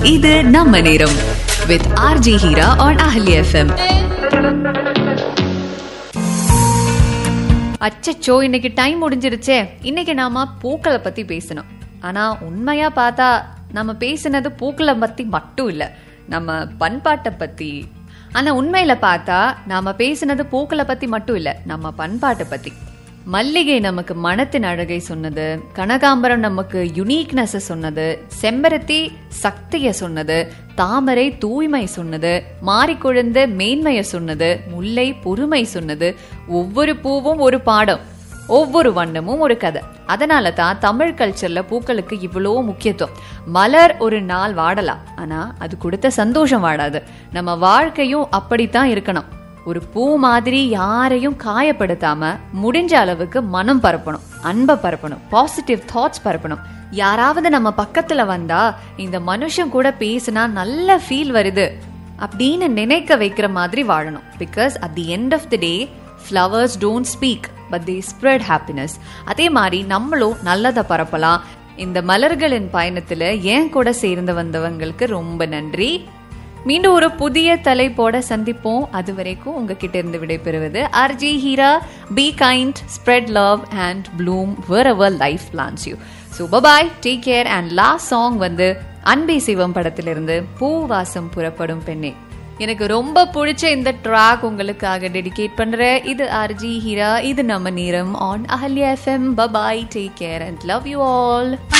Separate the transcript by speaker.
Speaker 1: இது நம்ம நேரம் with RJ Heera on Ahalya FM
Speaker 2: அச்சச்சோ இன்னைக்கு டைம் முடிஞ்சிருச்சே இன்னைக்கு நாம பூக்களை பத்தி பேசணும் ஆனா உண்மையா பார்த்தா நம்ம பேசினது பூக்களை பத்தி மட்டும் இல்ல நம்ம பண்பாட்டை பத்தி ஆனா உண்மையில பார்த்தா நாம பேசினது பூக்களை பத்தி மட்டும் இல்ல நம்ம பண்பாட்டை பத்தி மல்லிகை நமக்கு மனத்தின் அழகை சொன்னது கனகாம்பரம் நமக்கு யுனீக்னஸ் சொன்னது செம்பருத்தி சக்திய சொன்னது தாமரை தூய்மை சொன்னது மாரிக்குழந்து மேன்மைய சொன்னது முல்லை பொறுமை சொன்னது ஒவ்வொரு பூவும் ஒரு பாடம் ஒவ்வொரு வண்ணமும் ஒரு கதை அதனால தான் தமிழ் கல்ச்சர்ல பூக்களுக்கு இவ்வளோ முக்கியத்துவம் மலர் ஒரு நாள் வாடலாம் ஆனா அது கொடுத்த சந்தோஷம் வாடாது நம்ம வாழ்க்கையும் அப்படித்தான் இருக்கணும் ஒரு பூ மாதிரி யாரையும் காயப்படுத்தாம முடிஞ்ச அளவுக்கு மனம் பரப்பணும் அன்பை பரப்பணும் பாசிட்டிவ் தாட்ஸ் பரப்பணும் யாராவது நம்ம பக்கத்துல வந்தா இந்த மனுஷன் கூட பேசினா நல்ல ஃபீல் வருது அப்படின்னு நினைக்க வைக்கிற மாதிரி வாழணும் because at the end of the day flowers don't speak but they spread happiness அதே மாதிரி நம்மளும் நல்லதை பரப்பலாம் இந்த மலர்களின் பயணத்துல ஏன் கூட சேர்ந்து வந்தவங்களுக்கு ரொம்ப நன்றி மீண்டும் ஒரு புதிய தலைப்போட சந்திப்போம் அது வரைக்கும் உங்ககிட்ட இருந்து விடைபெறுவது RJ Heera be kind spread love and bloom wherever life plans you so bye bye take care and last song வந்து அன்பே சிவம் படத்திலிருந்து பூவாசம் புறப்படும் பெண்ணே எனக்கு ரொம்ப பிடிச்ச இந்த ட்ராக் உங்களுக்காக டெடிகேட் பண்றேன் இது ஆர்ஜி ஹீரா இது நம்ம நேரம் on Ahalya FM bye bye take care and love you all